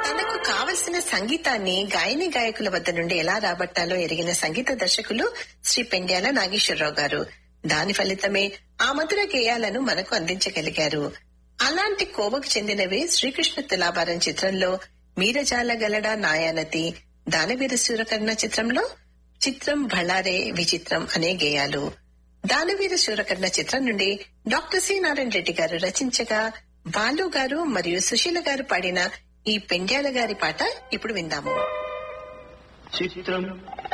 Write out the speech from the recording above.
తనకు కావలసిన సంగీతాన్ని గాయని గాయకుల వద్ద నుండి ఎలా రాబట్టాలో ఎరిగిన సంగీత దర్శకులు శ్రీ పెండ్యాల నాగేశ్వరరావు గారు దాని ఫలితమే ఆ మధుర గేయాలను మనకు అందించగలిగారు అలాంటి కోవకు చెందినవే శ్రీకృష్ణ తులాభారం చిత్రంలో మీరజాల గలడా నాయానతి దానవీర సూరకర్ణ చిత్రంలో చిత్రం భళారే విచిత్రం అనే గేయాలు దానవీర సూరకర్ణ చిత్రం నుండి డాక్టర్ సి నారాయణ రెడ్డి గారు రచించగా బాలు గారు మరియు సుశీల గారు పాడిన ఈ పెండ్యాల గారి పాట ఇప్పుడు విందాము చిత్రం